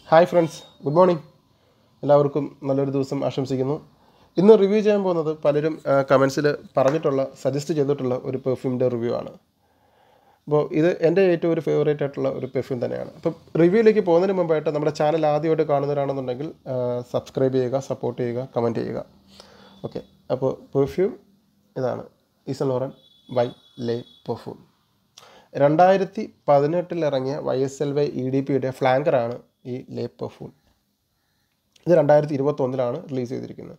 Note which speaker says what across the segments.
Speaker 1: hi friends good morning എല്ലാവർക്കും നല്ലൊരു ദിവസം ആശംസിക്കുന്നു ഇന്ന് റിവ്യൂ ചെയ്യാൻ പോകുന്നത് പലരും കമൻസിൽ പറഞ്ഞിട്ടുള്ള സജസ്റ്റ് ചെയ്തിട്ടുള്ള ഒരു പെർഫ്യൂമിൻ്റെ റിവ്യൂ ആണ് അപ്പോൾ ഇത് എൻ്റെ ഏറ്റവും ഒരു ഫേവറേറ്റ് ആയിട്ടുള്ള ഒരു പെർഫ്യൂം തന്നെയാണ് അപ്പം റിവ്യൂയിലേക്ക് പോകുന്നതിന് മുമ്പായിട്ട് നമ്മുടെ ചാനൽ ആദ്യമായിട്ട് കാണുന്നവരാണെന്നുണ്ടെങ്കിൽ സബ്സ്ക്രൈബ് ചെയ്യുക സപ്പോർട്ട് ചെയ്യുക കമൻറ്റ് ചെയ്യുക ഓക്കെ അപ്പോൾ പെർഫ്യൂം ഇതാണ് Yves Saint Laurent Y Le perfume രണ്ടായിരത്തി പതിനെട്ടിൽ ഇറങ്ങിയ Y S L Y E D പിയുടെ ഫ്ലാങ്കറാണ് ഈ ലേ പെർഫ്യൂം ഇത് രണ്ടായിരത്തി ഇരുപത്തൊന്നിലാണ് റിലീസ് ചെയ്തിരിക്കുന്നത്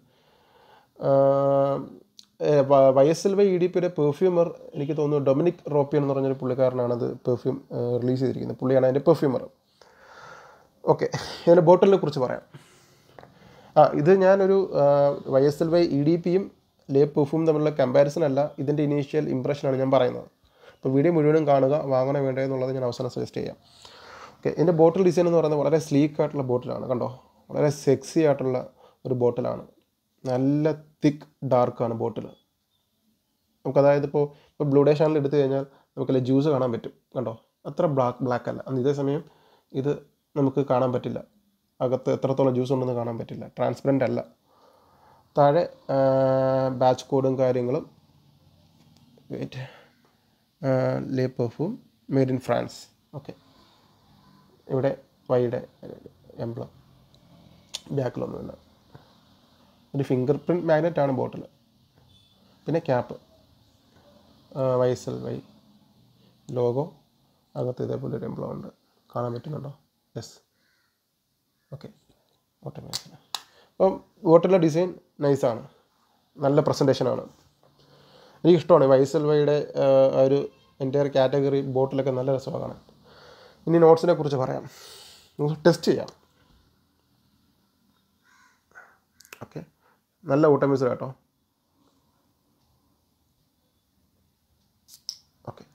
Speaker 1: Y S L Y E D പിയുടെ പെർഫ്യൂമർ എനിക്ക് തോന്നുന്നു ഡൊമിനിക് റോപ്പിയൻ എന്ന് പറഞ്ഞൊരു പുള്ളിക്കാരനാണ് അത് പെർഫ്യൂം റിലീസ് ചെയ്തിരിക്കുന്നത് പുള്ളിയാണ് അതിൻ്റെ പെർഫ്യൂമർ ഓക്കെ ഇതിൻ്റെ ബോട്ടിലിനെ കുറിച്ച് പറയാം ആ ഇത് ഞാനൊരു Y S L Y E D പിയും ലേ പെർഫ്യൂം തമ്മിലുള്ള കമ്പാരിസൺ അല്ല ഇതിൻ്റെ ഇനീഷ്യൽ ഇമ്പ്രഷനാണ് ഞാൻ പറയുന്നത് അപ്പോൾ വീഡിയോ മുഴുവനും കാണുക വാങ്ങണോ വേണ്ടേ എന്നുള്ളത് ഞാൻ അവസാനം സജസ്റ്റ് ചെയ്യാം ഓക്കെ ഇതിൻ്റെ ബോട്ടിൽ ഡിസൈൻ എന്ന് പറയുന്നത് വളരെ സ്ലീക്ക് ആയിട്ടുള്ള ബോട്ടിലാണ് കണ്ടോ വളരെ സെക്സി ആയിട്ടുള്ള ഒരു ബോട്ടിലാണ് നല്ല തിക്ക് ഡാർക്കാണ് ബോട്ടിൽ നമുക്ക് അതായത് ഇപ്പോൾ ഇപ്പോൾ ബ്ലൂ ഡേ ചാനൽ എടുത്തു കഴിഞ്ഞാൽ നമുക്കല്ല ജ്യൂസ് കാണാൻ പറ്റും കണ്ടോ അത്ര ബ്ലാക്ക് ബ്ലാക്ക് അല്ല അന്ന് ഇതേ സമയം ഇത് നമുക്ക് കാണാൻ പറ്റില്ല അകത്ത് എത്രത്തോളം ജ്യൂസ് ഉണ്ടെന്ന് കാണാൻ പറ്റില്ല ട്രാൻസ്പെറൻ്റ് അല്ല താഴെ ബാച്ച് കോഡും കാര്യങ്ങളും weight Le perfume made in France okay ഇവിടെ വൈയുടെ എംബ്ലം ബാക്കിലൊന്നുമില്ല ഒരു ഫിംഗർ പ്രിൻറ്റ് മാഗ്നറ്റ് ആണ് ബോട്ടിൽ പിന്നെ cap Y S L Y logo അകത്ത് ഇതേപോലെ ഒരു എംബ്ലം ഉണ്ട് കാണാൻ പറ്റുന്നുണ്ടോ യെസ് ഓക്കെ ഓട്ടോമാറ്റിക് അപ്പം ബോട്ടിലെ ഡിസൈൻ നൈസാണ് നല്ല പ്രസൻറ്റേഷനാണ് എനിക്ക് ഇഷ്ടമാണ് വൈ എസ് എൽ വൈയുടെ ആ ഒരു എൻ്റെ കാറ്റഗറി ബോട്ടിലൊക്കെ നല്ല രസമാണ് കാണാൻ ഇനി നോട്ട്സിനെ കുറിച്ച് പറയാം നമുക്ക് ടെസ്റ്റ് ചെയ്യാം ഓക്കെ നല്ല ഊട്ടമിസ് കേട്ടോ ഓക്കെ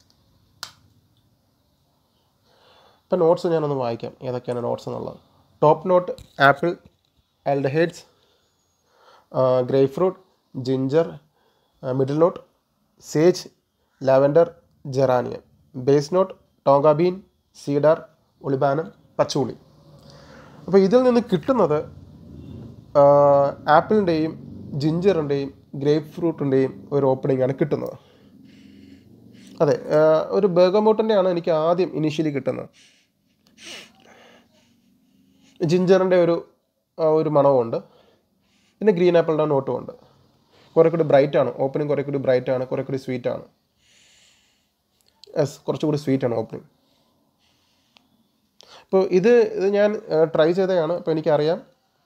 Speaker 1: ഇപ്പം നോട്ട്സ് ഞാനൊന്ന് വായിക്കാം ഏതൊക്കെയാണ് നോട്ട്സ് എന്നുള്ളത് top note apple aldehydes grapefruit ginger middle note sage lavender geranium base note tonka bean cedar olibanum patchouli അപ്പോൾ ഇതിൽ നിന്ന് കിട്ടുന്നത് ആപ്പിളിൻ്റെയും ജിഞ്ചറിൻ്റെയും ഗ്രേപ്പ് ഫ്രൂട്ടിൻ്റെയും ഒരു ഓപ്പണിംഗ് ആണ് കിട്ടുന്നത് അതെ ഒരു ബേഗമോട്ടിൻ്റെയാണ് എനിക്ക് ആദ്യം ഇനീഷ്യലി കിട്ടുന്നത് ജിഞ്ചറിൻ്റെ ഒരു ഒരു മണവുമുണ്ട് പിന്നെ ഗ്രീൻ ആപ്പിളിൻ്റെ നോട്ടും ഉണ്ട് കുറേ കൂടി ബ്രൈറ്റ് ആണ് ഓപ്പണിംഗ് കുറേ കൂടി ബ്രൈറ്റ് ആണ് കുറേ കൂടി സ്വീറ്റ് ആണ് യെസ് കുറച്ചുകൂടി സ്വീറ്റ് ആണ് ഓപ്പണിംഗ് അപ്പോൾ ഇത് ഇത് ഞാൻ ട്രൈ ചെയ്തതാണ് അപ്പോൾ എനിക്കറിയാം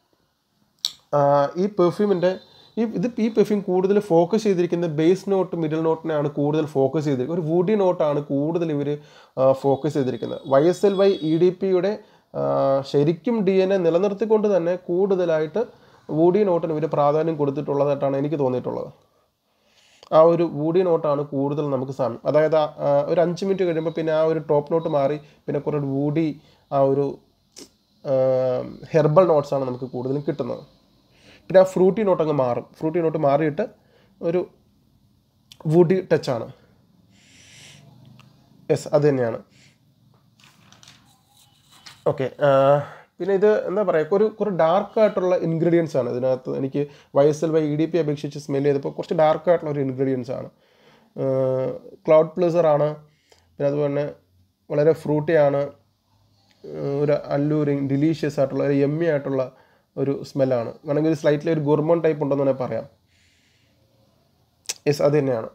Speaker 1: ഈ പെർഫ്യൂമിൻ്റെ ഈ ഇത് ഈ പെർഫ്യൂം കൂടുതൽ ഫോക്കസ് ചെയ്തിരിക്കുന്നത് ബേസ് നോട്ട് മിഡിൽ നോട്ടിനെയാണ് കൂടുതൽ ഫോക്കസ് ചെയ്തിരിക്കുന്നത് ഒരു വുഡി നോട്ടാണ് കൂടുതൽ ഇവർ ഫോക്കസ് ചെയ്തിരിക്കുന്നത് Y S L Y E D പിയുടെ ശരിക്കും ഡി എൻ എ നിലനിർത്തിക്കൊണ്ട് തന്നെ കൂടുതലായിട്ട് വൂഡി നോട്ടിന് ഇവർ പ്രാധാന്യം കൊടുത്തിട്ടുള്ളതായിട്ടാണ് എനിക്ക് തോന്നിയിട്ടുള്ളത് ആ ഒരു വൂഡി നോട്ടാണ് കൂടുതൽ നമുക്ക് സാമ്യം അതായത് ഒരു അഞ്ച് മിനിറ്റ് കഴിയുമ്പോൾ പിന്നെ ആ ഒരു ടോപ്പ് നോട്ട് മാറി പിന്നെ കുറേ വൂഡി ആ ഒരു ഹെർബൽ നോട്ട്സാണ് നമുക്ക് കൂടുതലും കിട്ടുന്നത് പിന്നെ ആ ഫ്രൂട്ടി നോട്ട് അങ്ങ് മാറും ഫ്രൂട്ടി നോട്ട് മാറിയിട്ട് ഒരു വുഡി ടച്ചാണ് യെസ് അത് തന്നെയാണ് ഓക്കെ പിന്നെ ഇത് എന്താ പറയുക ഒരു കുറേ ഡാർക്ക് ആയിട്ടുള്ള ഇൻഗ്രീഡിയൻസ് ആണ് ഇതിനകത്ത് എനിക്ക് Y S L Y E D P അപേക്ഷിച്ച് സ്മെൽ ചെയ്തപ്പോൾ കുറച്ച് ഡാർക്ക് ആയിട്ടുള്ള ഒരു ഇൻഗ്രീഡിയൻസ് ആണ് ക്ലൗഡ് പ്ലസർ ആണ് പിന്നെ അതുപോലെ തന്നെ വളരെ ഫ്രൂട്ടി ആണ് ഒരു അല്ലൂരിങ് ഡിലീഷ്യസ് ആയിട്ടുള്ള ഒരു എമ്മി ആയിട്ടുള്ള ഒരു സ്മെല്ലാണ് വേണമെങ്കിൽ ഒരു സ്ലൈറ്റ്ലി ഒരു ഗുർമൺ ടൈപ്പ് ഉണ്ടെന്ന് തന്നെ പറയാം യെസ് അത് തന്നെയാണ്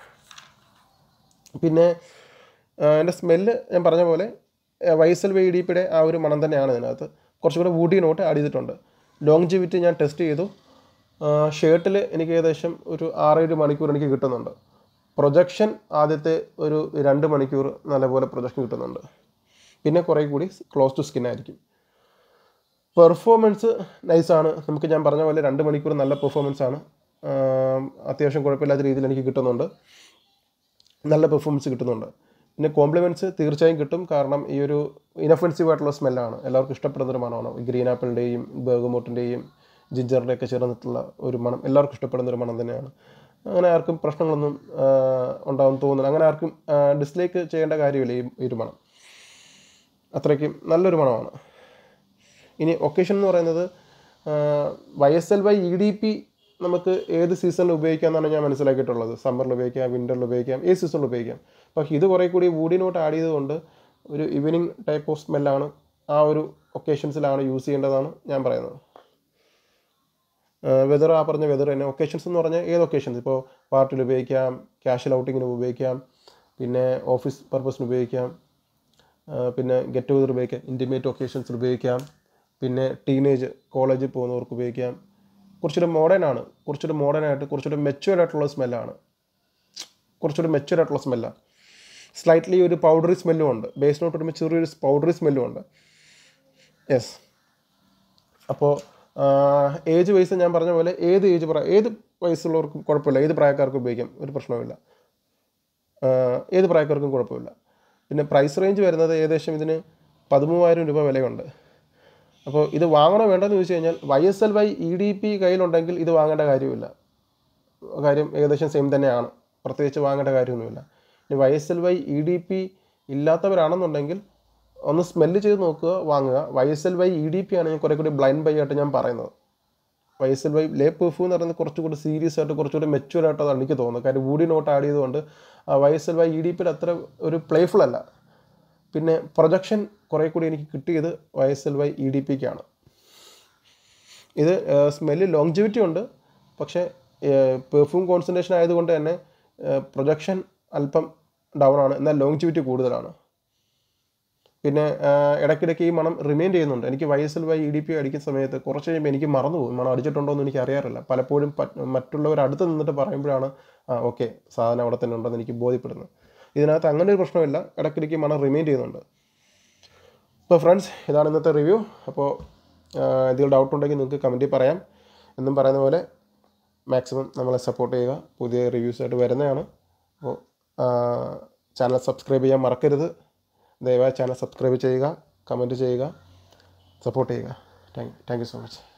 Speaker 1: പിന്നെ എൻ്റെ സ്മെല്ല് ഞാൻ പറഞ്ഞ പോലെ വൈസൽ വൈ ഡി പിയുടെ ആ ഒരു മണം തന്നെയാണ് ഇതിനകത്ത് കുറച്ചുകൂടെ വൂഡി നോട്ട് ആഡ് ചെയ്തിട്ടുണ്ട് ലോങ് ജിവിറ്റി ഞാൻ ടെസ്റ്റ് ചെയ്തു ഷർട്ടിൽ എനിക്ക് ഏകദേശം ഒരു ആറേഴ് മണിക്കൂർ എനിക്ക് കിട്ടുന്നുണ്ട് പ്രൊജക്ഷൻ ആദ്യത്തെ ഒരു രണ്ട് മണിക്കൂർ നല്ലപോലെ പ്രൊജക്ഷൻ കിട്ടുന്നുണ്ട് പിന്നെ കുറേ കൂടി ക്ലോസ് ടു സ്കിൻ ആയിരിക്കും പെർഫോമൻസ് നൈസാണ് നമുക്ക് ഞാൻ പറഞ്ഞ പോലെ രണ്ട് മണിക്കൂർ നല്ല പെർഫോമൻസ് ആണ് അത്യാവശ്യം കുഴപ്പമില്ലാത്ത രീതിയിൽ എനിക്ക് കിട്ടുന്നുണ്ട് നല്ല പെർഫോമൻസ് കിട്ടുന്നുണ്ട് പിന്നെ കോംപ്ലിമെൻറ്റ്സ് തീർച്ചയായും കിട്ടും കാരണം ഈ ഒരു ഇനഫെൻസീവ് ആയിട്ടുള്ള സ്മെല്ലാണ് എല്ലാവർക്കും ഇഷ്ടപ്പെടുന്ന ഒരു മണമാണ് ഗ്രീൻ ആപ്പിളിൻ്റെയും ബേഗമോട്ടിൻ്റെയും ജിഞ്ചറിൻ്റെ ഒക്കെ ചേർന്നിട്ടുള്ള ഒരു മണം എല്ലാവർക്കും ഇഷ്ടപ്പെടുന്ന ഒരു മണം തന്നെയാണ് അങ്ങനെ ആർക്കും പ്രശ്നങ്ങളൊന്നും ഉണ്ടാവും തോന്നുന്നില്ല അങ്ങനെ ആർക്കും ഡിസ്ലൈക്ക് ചെയ്യേണ്ട കാര്യമില്ല ഈ ഈ ഒരു മണം അത്രയ്ക്കും നല്ലൊരു മണമാണ് ഇനി ഒക്കേഷൻ എന്ന് പറയുന്നത് Y S L Y E D P നമുക്ക് ഏത് സീസണിൽ ഉപയോഗിക്കാമെന്നാണ് ഞാൻ മനസ്സിലാക്കിയിട്ടുള്ളത് സമ്മറിൽ ഉപയോഗിക്കാം വിൻ്ററിൽ ഉപയോഗിക്കാം ഏത് സീസണിൽ ഉപയോഗിക്കാം പക്ഷേ ഇത് കുറേ കൂടി വൂഡിനോട്ട് ആഡ് ചെയ്തുകൊണ്ട് ഒരു ഈവനിങ് ടൈപ്പ് ഓഫ് സ്മെല്ലാണ് ആ ഒരു ഒക്കേഷൻസിലാണ് യൂസ് ചെയ്യേണ്ടതാണ് ഞാൻ പറയുന്നത് വെതർ ആ പറഞ്ഞ വെതർ തന്നെ ഒക്കേഷൻസ് എന്ന് പറഞ്ഞാൽ ഏത് ഒക്കേഷൻസ് ഇപ്പോൾ പാർട്ടിയിൽ ഉപയോഗിക്കാം ക്യാഷൽ ഔട്ടിങ്ങിന് ഉപയോഗിക്കാം പിന്നെ ഓഫീസ് പർപ്പസിന് ഉപയോഗിക്കാം ആ, പിന്നെ ഗെറ്റ് ടുഗദർ ഉപയോഗിക്കാം ഇൻറ്റിമേറ്റ് ഒക്കേഷൻസിൽ ഉപയോഗിക്കാം പിന്നെ ടീനേജ് കോളേജിൽ പോകുന്നവർക്ക് ഉപയോഗിക്കാം കുറച്ചുകൂടെ മോഡേൺ ആണ് കുറച്ചുകൂടെ മോഡേൺ ആയിട്ട് കുറച്ചുകൂടെ മെച്ചുവേർഡ് ആയിട്ടുള്ള സ്മെല്ലാണ് കുറച്ചുകൂടെ മെച്ചുവേർഡ് ആയിട്ടുള്ള സ്മെല്ലാണ് സ്ലൈറ്റ്ലി ഒരു പൗഡറി സ്മെല്ലും ഉണ്ട് ബേസിനോട്ട് വരുമ്പോൾ ചെറിയൊരു പൗഡറി സ്മെല്ലും ഉണ്ട് യെസ് അപ്പോൾ ഏജ് വൈസ് ഞാൻ പറഞ്ഞ പോലെ ഏത് ഏജ് പ്രായ ഏത് വയസ്സുള്ളവർക്കും കുഴപ്പമില്ല ഏത് പ്രായക്കാർക്കും ഉപയോഗിക്കാം ഒരു പ്രശ്നവുമില്ല ആഹ് ഏത് പ്രായക്കാർക്കും കുഴപ്പമില്ല പിന്നെ പ്രൈസ് റേഞ്ച് വരുന്നത് ഏകദേശം ഇതിന് പതിമൂവായിരം രൂപ വിലയുണ്ട് അപ്പോൾ ഇത് വാങ്ങണോ വേണ്ടെന്ന് ചോദിച്ചു കഴിഞ്ഞാൽ Y S L Y E D P കയ്യിലുണ്ടെങ്കിൽ ഇത് വാങ്ങേണ്ട കാര്യമില്ല കാര്യം ഏകദേശം സെയിം തന്നെയാണ് പ്രത്യേകിച്ച് വാങ്ങേണ്ട കാര്യമൊന്നുമില്ല ഇനി Y S L Y E D P ഇല്ലാത്തവരാണെന്നുണ്ടെങ്കിൽ ഒന്ന് സ്മെല്ല് ചെയ്ത് നോക്കുക വാങ്ങുക Y S L Y E D P ആണ് ഞാൻ കുറേ കൂടി ബ്ലൈൻഡ് ബൈ ആയിട്ട് ഞാൻ പറയുന്നത് Y S L Y Le perfume എന്ന് പറയുന്നത് കുറച്ചുകൂടി സീരിയസ് ആയിട്ട് കുറച്ചുകൂടി മെച്ചുവർ ആയിട്ടാണ് എനിക്ക് തോന്നുന്നത് കാര്യം വൂഡി നോട്ട് ആഡ് ചെയ്തുകൊണ്ട് Y S L Y E D പിയിൽ അത്ര ഒരു പ്ലേഫുൾ അല്ല പിന്നെ പ്രൊജക്ഷൻ കുറേ കൂടി എനിക്ക് കിട്ടിയത് Y S L Y E D പിക്കാണ് ഇത് സ്മെല്ല് ലോങ്ജിവിറ്റി ഉണ്ട് പക്ഷേ പെർഫ്യൂം കോൺസെൻട്രേഷൻ ആയതുകൊണ്ട് തന്നെ പ്രൊജക്ഷൻ അല്പം ഡൗൺ ആണ് എന്നാൽ ലോങ്ജിവിറ്റി കൂടുതലാണ് പിന്നെ ആ, ഇടയ്ക്കിടയ്ക്ക് ഈ മണം റിമൈൻഡ് ചെയ്യുന്നുണ്ട് എനിക്ക് Y S L Y E D P അടിക്കുന്ന സമയത്ത് കുറച്ച് കഴിയുമ്പോൾ എനിക്ക് മറന്നുപോകും മണം അടിച്ചിട്ടുണ്ടോ എന്ന് എനിക്ക് അറിയാറില്ല പലപ്പോഴും പറ്റ് മറ്റുള്ളവർ അടുത്ത് നിന്നിട്ട് പറയുമ്പോഴാണ് ആ ഓക്കെ സാധനം അവിടെ തന്നെ ഉണ്ടെന്ന് എനിക്ക് ബോധ്യപ്പെടുന്നത് ഇതിനകത്ത് അങ്ങനെ ഒരു പ്രശ്നമില്ല ഇടയ്ക്കിടയ്ക്ക് മണം റിമൈൻഡ് ചെയ്യുന്നുണ്ട് അപ്പോൾ ഫ്രണ്ട്സ് ഇതാണ് ഇന്നത്തെ റിവ്യൂ അപ്പോൾ എന്തെങ്കിലും ഡൗട്ട് ഉണ്ടെങ്കിൽ നിങ്ങൾക്ക് കമൻറ്റിൽ പറയാം എന്നും പറയുന്ന പോലെ മാക്സിമം നമ്മളെ സപ്പോർട്ട് ചെയ്യുക പുതിയ റിവ്യൂസായിട്ട് വരുന്നതാണ് അപ്പോൾ ചാനൽ സബ്സ്ക്രൈബ് ചെയ്യാൻ മറക്കരുത് ദയവായി ചാനൽ സബ്സ്ക്രൈബ് ചെയ്യുക കമൻറ്റ് ചെയ്യുക സപ്പോർട്ട് ചെയ്യുക thank thank you so much